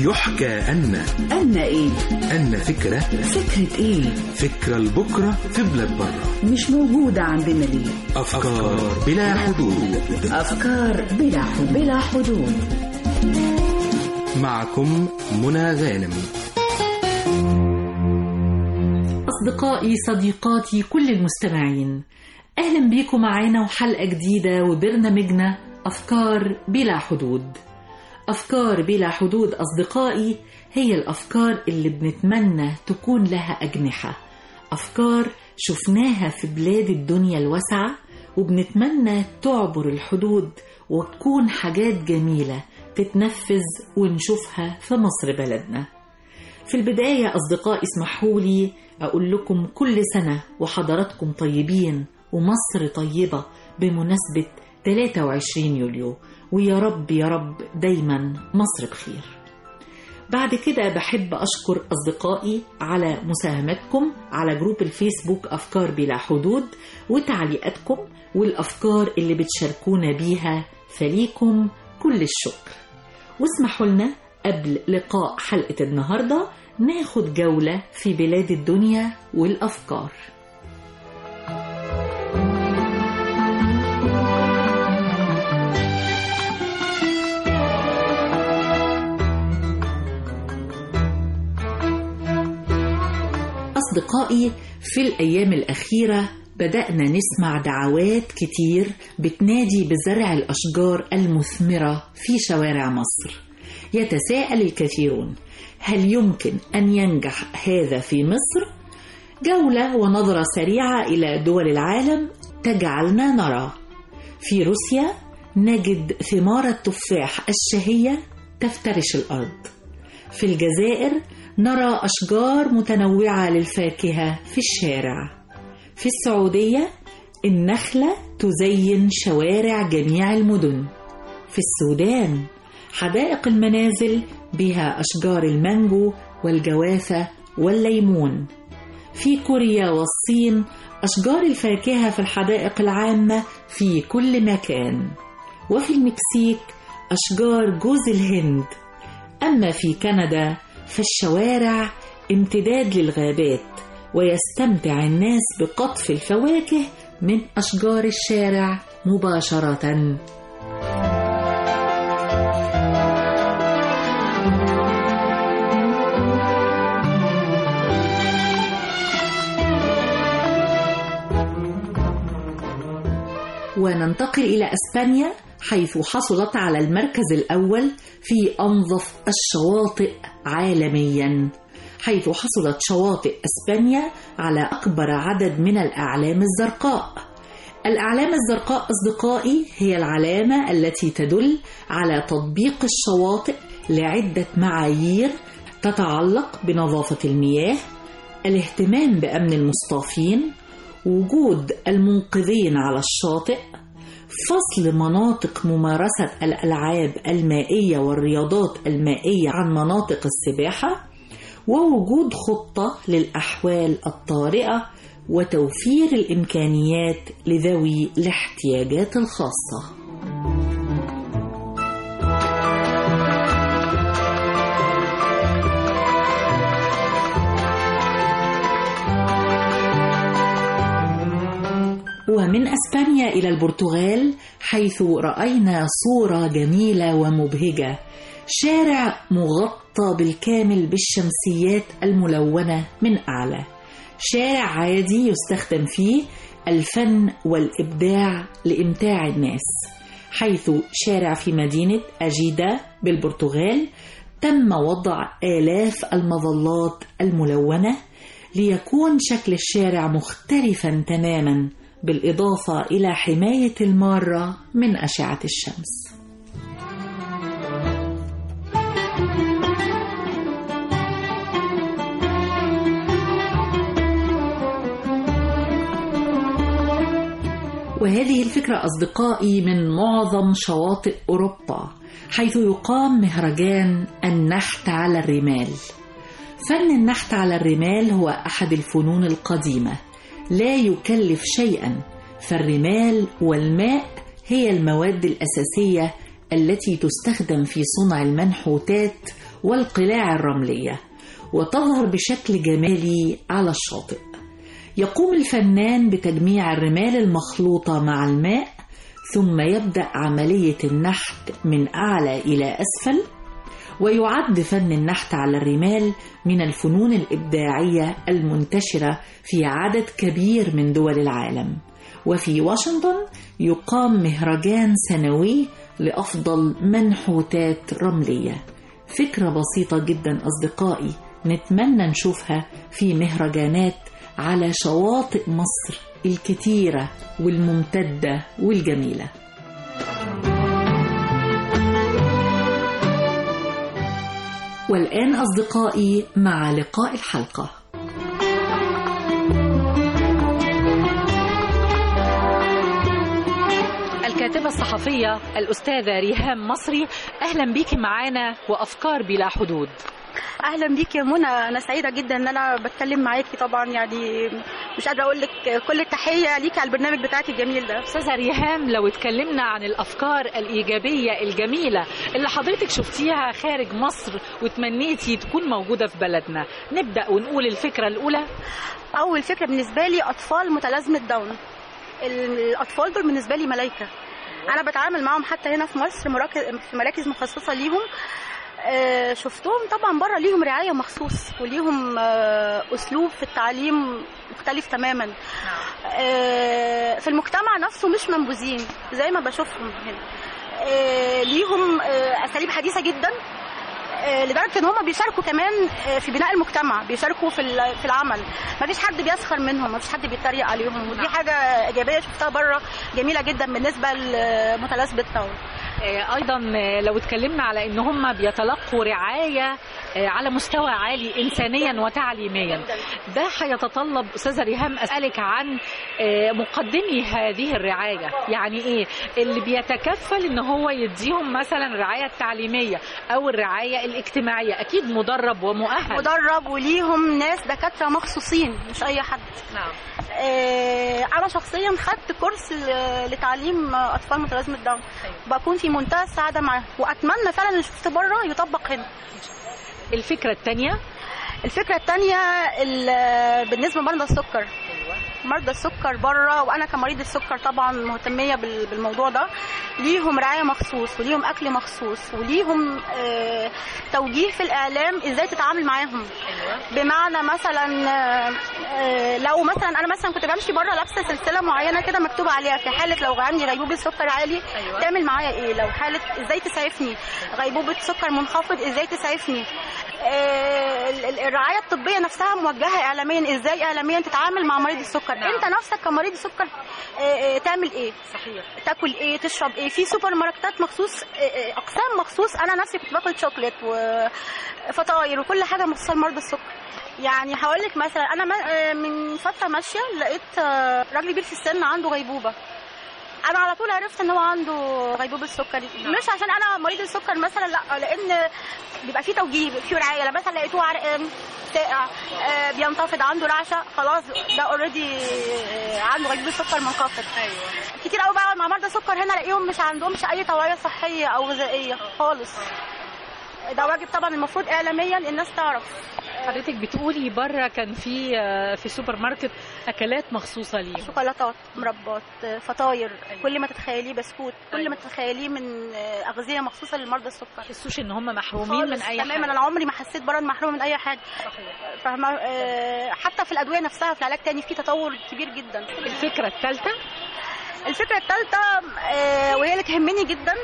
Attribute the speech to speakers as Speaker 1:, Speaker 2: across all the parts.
Speaker 1: يحكى أن
Speaker 2: أن إيه؟
Speaker 1: أن فكرة
Speaker 2: فكرة إيه؟
Speaker 1: فكرة لبكرة في بلاد برة
Speaker 2: مش موجودة عندنا ليه؟
Speaker 1: أفكار بلا حدود
Speaker 2: أفكار بلا حدود بلا حدود
Speaker 1: معكم منى غانم
Speaker 3: أصدقائي صديقاتي كل المستمعين أهلا بيكم معانا وحلقة جديدة وبرنامجنا أفكار بلا حدود أفكار بلا حدود أصدقائي هي الأفكار اللي بنتمنى تكون لها أجنحة أفكار شفناها في بلاد الدنيا الواسعة وبنتمنى تعبر الحدود وتكون حاجات جميلة تتنفذ ونشوفها في مصر بلدنا في البداية أصدقائي اسمحوا لي أقول لكم كل سنة وحضراتكم طيبين ومصر طيبة بمناسبة 23 يوليو ويا رب يا رب دايما مصر بخير بعد كده بحب أشكر أصدقائي على مساهمتكم على جروب الفيسبوك أفكار بلا حدود وتعليقاتكم والأفكار اللي بتشاركونا بيها فليكم كل الشكر واسمحوا لنا قبل لقاء حلقة النهاردة ناخد جولة في بلاد الدنيا والأفكار أصدقائي في الأيام الأخيرة بدأنا نسمع دعوات كتير بتنادي بزرع الأشجار المثمرة في شوارع مصر يتساءل الكثيرون هل يمكن أن ينجح هذا في مصر؟ جولة ونظرة سريعة إلى دول العالم تجعلنا نرى في روسيا نجد ثمار التفاح الشهية تفترش الأرض في الجزائر نرى أشجار متنوعة للفاكهة في الشارع في السعودية النخلة تزين شوارع جميع المدن في السودان حدائق المنازل بها أشجار المانجو والجوافة والليمون في كوريا والصين أشجار الفاكهة في الحدائق العامة في كل مكان وفي المكسيك أشجار جوز الهند أما في كندا فالشوارع امتداد للغابات ويستمتع الناس بقطف الفواكه من أشجار الشارع مباشرة وننتقل إلى أسبانيا حيث حصلت على المركز الأول في أنظف الشواطئ عالميا حيث حصلت شواطئ أسبانيا على أكبر عدد من الأعلام الزرقاء الأعلام الزرقاء أصدقائي هي العلامة التي تدل على تطبيق الشواطئ لعدة معايير تتعلق بنظافة المياه الاهتمام بأمن المصطافين وجود المنقذين على الشاطئ فصل مناطق ممارسة الألعاب المائية والرياضات المائية عن مناطق السباحة ووجود خطة للأحوال الطارئة وتوفير الإمكانيات لذوي الاحتياجات الخاصة. ومن اسبانيا الى البرتغال حيث راينا صوره جميله ومبهجه شارع مغطى بالكامل بالشمسيات الملونه من اعلى شارع عادي يستخدم فيه الفن والابداع لامتاع الناس حيث شارع في مدينه اجيدا بالبرتغال تم وضع الاف المظلات الملونه ليكون شكل الشارع مختلفا تماما بالإضافة إلى حماية المارة من أشعة الشمس. وهذه الفكرة أصدقائي من معظم شواطئ أوروبا حيث يقام مهرجان النحت على الرمال. فن النحت على الرمال هو أحد الفنون القديمة لا يكلف شيئا فالرمال والماء هي المواد الأساسية التي تستخدم في صنع المنحوتات والقلاع الرملية وتظهر بشكل جمالي على الشاطئ يقوم الفنان بتجميع الرمال المخلوطة مع الماء ثم يبدأ عملية النحت من أعلى إلى أسفل ويعد فن النحت على الرمال من الفنون الإبداعية المنتشرة في عدد كبير من دول العالم وفي واشنطن يقام مهرجان سنوي لأفضل منحوتات رملية فكرة بسيطة جدا أصدقائي نتمنى نشوفها في مهرجانات على شواطئ مصر الكتيرة والممتدة والجميلة والآن أصدقائي مع لقاء الحلقة الكاتبة الصحفية الأستاذة ريهام مصري أهلا بيكي معانا وأفكار بلا حدود
Speaker 4: اهلا بيك يا منى انا سعيده جدا ان انا بتكلم معاكي طبعا يعني مش قادره اقول لك كل التحيه ليكي على البرنامج بتاعك الجميل ده
Speaker 3: أستاذة ريهام لو اتكلمنا عن الأفكار الإيجابية الجميلة اللي حضرتك شفتيها خارج مصر وتمنيتي تكون موجودة في بلدنا نبدأ ونقول الفكرة الأولى
Speaker 4: اول فكره بالنسبه لي اطفال متلازمه داون الاطفال دول بالنسبه لي ملايكه انا بتعامل معاهم حتى هنا في مصر مراكز في مراكز مخصصه ليهم آه، شفتهم طبعا بره ليهم رعايه مخصوص وليهم آه، اسلوب في التعليم مختلف تماما آه، في المجتمع نفسه مش منبوذين زي ما بشوفهم هنا آه، ليهم آه، اساليب حديثه جدا آه، لدرجه ان هم بيشاركوا كمان آه، في بناء المجتمع بيشاركوا في ال- في العمل ما فيش حد بيسخر منهم ما فيش حد بيتريق عليهم ودي حاجه ايجابيه شفتها بره جميله جدا بالنسبه لمتلازمه داون
Speaker 3: آه، أيضا آه، لو اتكلمنا على إن هم بيتلقوا رعاية آه، على مستوى عالي إنسانيا وتعليميا ده هيتطلب أستاذة ريهام أسألك عن آه، مقدمي هذه الرعاية يعني إيه اللي بيتكفل إن هو يديهم مثلا الرعاية التعليمية أو الرعاية الاجتماعية أكيد مدرب ومؤهل
Speaker 4: مدرب وليهم ناس دكاتره مخصوصين مش اي حد
Speaker 3: نعم
Speaker 4: آه، انا شخصيا خدت كورس ل- لتعليم اطفال متلازمه داون بكون في منتهى السعاده معاهم واتمنى فعلا اللي شفته بره يطبق هنا
Speaker 3: الفكرة الثانية
Speaker 4: الفكره الثانيه بالنسبه لمرضى السكر مرضى السكر بره وانا كمريض السكر طبعا مهتميه بال- بالموضوع ده ليهم رعايه مخصوص وليهم اكل مخصوص وليهم آه، توجيه في الاعلام ازاي تتعامل معاهم بمعنى مثلا آه، آه، لو مثلا انا مثلا كنت بمشي بره لابسه سلسله معينه كده مكتوب عليها في حاله لو عندي غيبوبه سكر عالي
Speaker 3: أيوة.
Speaker 4: تعمل معايا ايه لو حاله ازاي تسعفني غيبوبه سكر منخفض ازاي تسعفني آه، ال- ال- الرعايه الطبيه نفسها موجهه اعلاميا ازاي اعلاميا تتعامل مع مريض السكر
Speaker 3: نعم.
Speaker 4: انت نفسك كمريض السكر آه، آه، تعمل ايه
Speaker 3: صحيح
Speaker 4: تاكل ايه تشرب ايه في سوبر ماركتات مخصوص آه، آه، اقسام مخصوص انا نفسي كنت باكل شوكليت وفطاير وكل حاجه مخصوصه لمرضى السكر يعني هقول لك مثلا انا ما- آه، من فتره ماشيه لقيت آه، راجل كبير في السن عنده غيبوبه انا على طول عرفت ان هو عنده غيبوبه السكري مش عشان انا مريض السكر مثلا لا لان بيبقى في توجيه بيبقى في رعايه لما مثلا لقيته عرقان ساقع آه، بينتفض عنده رعشه خلاص ده اوريدي عنده غيبوبه سكر منخفض
Speaker 3: ايوه
Speaker 4: كتير قوي بقى مع مرضى السكر هنا الاقيهم مش عندهمش اي توعيه صحيه او غذائيه خالص ده واجب طبعا المفروض اعلاميا الناس تعرف
Speaker 3: حضرتك بتقولي بره كان في آه، في سوبر ماركت اكلات مخصوصه ليه
Speaker 4: شوكولاتات مربات فطاير كل ما تتخيليه بسكوت كل
Speaker 3: أيوة.
Speaker 4: ما تتخيليه من اغذيه مخصوصه للمرضى السكر
Speaker 3: تحسوش ان هم محرومين من
Speaker 4: خالص
Speaker 3: اي
Speaker 4: تماما
Speaker 3: حاجه
Speaker 4: انا عمري ما حسيت بره محروم من اي حاجه
Speaker 3: صحيح.
Speaker 4: فاهمه آه، حتى في الادويه نفسها في العلاج تاني في تطور كبير جدا
Speaker 3: الفكره الثالثه
Speaker 4: الفكره الثالثه وهي اللي تهمني جدا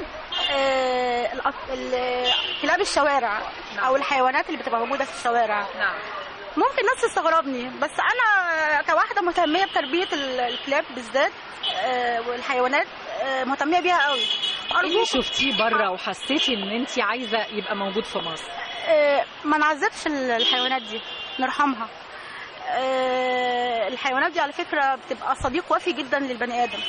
Speaker 4: آه، الأط- ال- كلاب الشوارع او الحيوانات اللي بتبقى موجوده في الشوارع
Speaker 3: نعم
Speaker 4: ممكن ناس تستغربني بس انا كواحده مهتميه بتربيه ال- الكلاب بالذات آه، والحيوانات آه، مهتميه بيها قوي
Speaker 3: ايه اللي
Speaker 4: ارجوك
Speaker 3: شفتيه بره وحسيتي ان انت عايزه يبقى موجود في مصر
Speaker 4: آه، ما نعذبش ال- الحيوانات دي نرحمها آه، الحيوانات دي على فكرة بتبقى صديق وفي جدا للبني آدم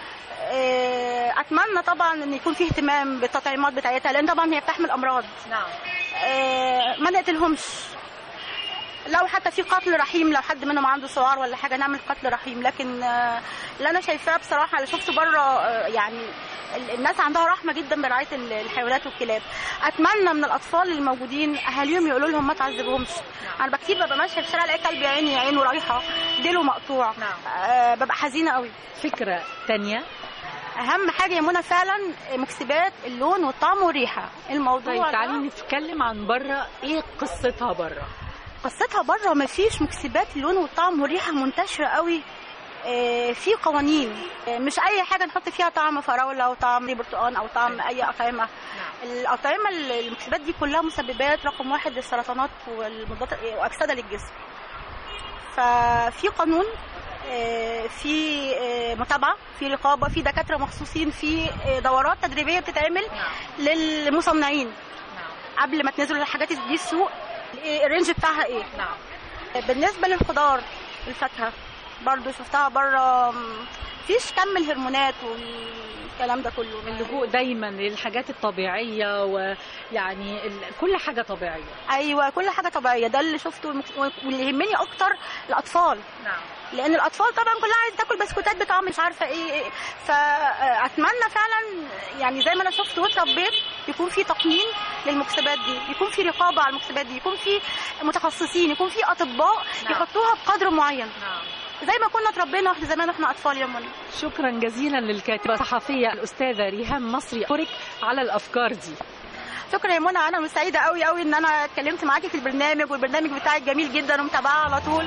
Speaker 4: آه، أتمنى طبعا إن يكون فيه اهتمام بالتطعيمات بتاعتها لأن طبعا هي بتحمل أمراض
Speaker 3: نعم
Speaker 4: آه، ما نقتلهمش لو حتى في قتل رحيم لو حد منهم عنده سعار ولا حاجه نعمل قتل رحيم لكن آه، اللي انا شايفاه بصراحه اللي شفته بره آه، يعني ال- الناس عندها رحمه جدا برعايه ال- الحيوانات والكلاب اتمنى من الاطفال الموجودين اهاليهم يقولوا لهم ما تعذبهمش انا بكتير ببقى ماشيه في الشارع الاقي كلب يا عيني عينه رايحه ديله مقطوع آه، ببقى حزينه قوي
Speaker 5: فكرة تانية
Speaker 4: اهم حاجه يا منى فعلا مكسبات اللون والطعم والريحه الموضوع
Speaker 5: طيب
Speaker 4: ده-
Speaker 5: تعالي نتكلم عن بره ايه قصتها بره
Speaker 4: قصتها بره مفيش مكسبات اللون والطعم والريحه منتشره قوي آه، في قوانين آه، مش اي حاجه نحط فيها طعم فراوله او طعم برتقال او طعم اي اطعمه الاطعمه ال- المكسبات دي كلها مسببات رقم واحد للسرطانات والمضادات واكسده للجسم ففي قانون آه، في آه، متابعه في رقابه في دكاتره مخصوصين في آه، دورات تدريبيه بتتعمل للمصنعين قبل ما تنزلوا الحاجات دي السوق إيه الرينج بتاعها ايه
Speaker 5: نعم
Speaker 4: بالنسبه للخضار الفاكهه برضو شفتها بره مفيش كم الهرمونات والكلام ده كله
Speaker 5: اللجوء دايما للحاجات الطبيعية ويعني ال... كل حاجة طبيعية
Speaker 4: ايوه كل حاجه طبيعيه ده اللي شفته واللي يهمني اكتر الاطفال
Speaker 5: نعم
Speaker 4: لان الاطفال طبعا كلها عايزه تاكل بسكوتات بطعم مش عارفه ايه إيه. فاتمنى فعلا يعني زي ما انا شفت واتربيت يكون في تقنين للمكسبات دي يكون في رقابه على المكسبات دي يكون في متخصصين يكون في اطباء
Speaker 5: نعم.
Speaker 4: يحطوها بقدر معين
Speaker 5: نعم
Speaker 4: زي ما كنا اتربينا واحنا زمان واحنا اطفال يا منى
Speaker 5: شكرا جزيلا للكاتبة الصحفية الأستاذة ريهام مصري أشكرك على الأفكار دي
Speaker 4: شكرا يا منى انا سعيده قوي قوي ان انا اتكلمت معاكي في البرنامج والبرنامج بتاعك جميل جدا ومتابعاه على طول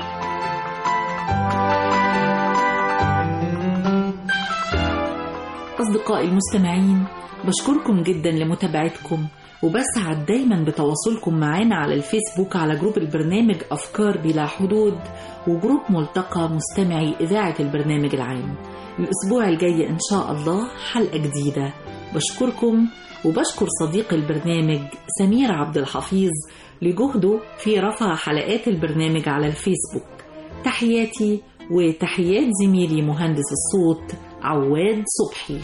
Speaker 3: أصدقائي المستمعين بشكركم جدا لمتابعتكم وبسعد دايما بتواصلكم معانا على الفيسبوك على جروب البرنامج أفكار بلا حدود وجروب ملتقى مستمعي إذاعة البرنامج العام الأسبوع الجاي إن شاء الله حلقة جديدة بشكركم وبشكر صديق البرنامج سمير عبد الحفيظ لجهده في رفع حلقات البرنامج على الفيسبوك تحياتي وتحيات زميلي مهندس الصوت عواد صبحي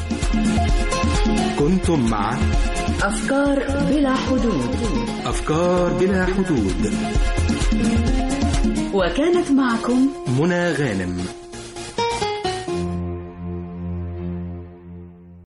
Speaker 1: كنتم مع
Speaker 2: أفكار بلا حدود
Speaker 1: أفكار بلا حدود
Speaker 2: وكانت معكم
Speaker 1: منى غانم